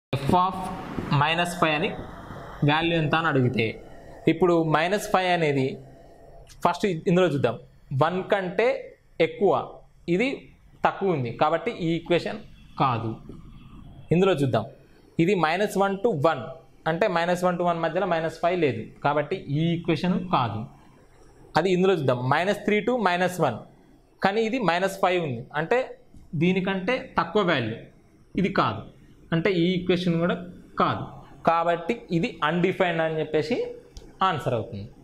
F of minus five అని value ఎంత అని అడిగితే ఇప్పుడు మైనస్ ఫైవ్ అనేది ఫస్ట్ ఇందులో చూద్దాం వన్ కంటే ఎక్కువ ఇది తక్కువ ఉంది కాబట్టి ఈ ఈక్వేషన్ కాదు ఇందులో చూద్దాం ఇది మైనస్ వన్ టు వన్ అంటే మైనస్ వన్ టు వన్ మధ్యలో మైనస్ ఫైవ్ లేదు కాబట్టి ఈ ఈక్వేషన్ కాదు అది ఇందులో చూద్దాం minus three two minus one కానీ ఇది మైనస్ ఫైవ్ ఉంది అంటే దీనికంటే తక్కువ వాల్యూ ఇది కాదు అంటే ఈ ఈక్వేషన్ కూడా కాదు కాబట్టి ఇది అన్డిఫైన్డ్ అని చెప్పేసి ఆన్సర్ అవుతుంది